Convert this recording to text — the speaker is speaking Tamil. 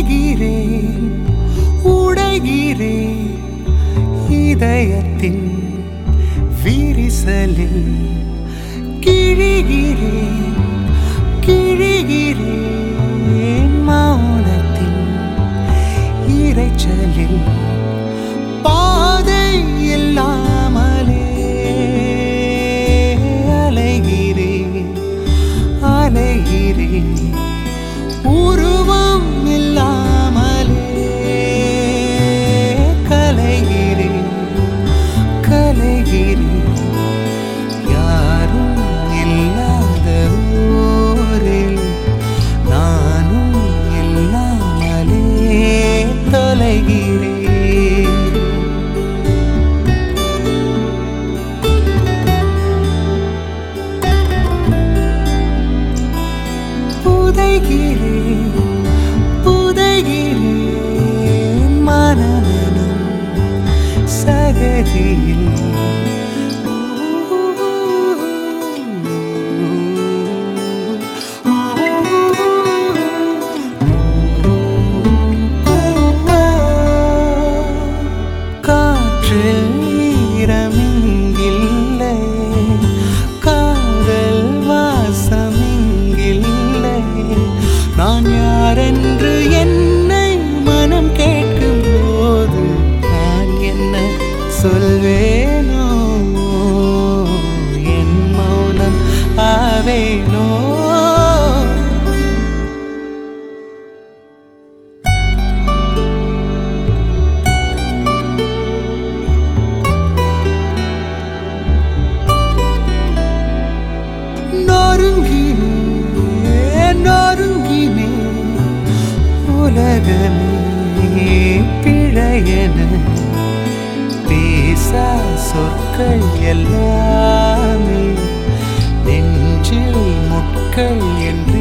உடைகிறேன் உடைகிறேன் இதயத்தின் விரிசலில் கிழிகிறேன் கிழிகிறேன் மௌனத்தின் இரைச்சலில் பாதை இல்லாமலே அலைகிறேன் அலைகிறேன் உருவம் இல்லாமலே கலைகிறேன் கலைகிறேன் யாரும் இல்லாத ஊரில் நானும் இல்லாமலே தொலைகிறேன் புதைகிறேன் புதைகிறேன் மனமெனும் சகதியில் காற்றில் ஈரமிங்கில்லை காதல் வாசமிங்கில்லை நான் யாரென்று என்னை மனம் கேட்கும் போது நான் என்ன சொல்வேனோ என் மௌனம் ஆவேனோ நொறுங்கினேன் நொறுங்கினேன் உலகமே பிழையன பேசா சொற்கள் எல்லாமே நெஞ்சில் முட்கள் என்று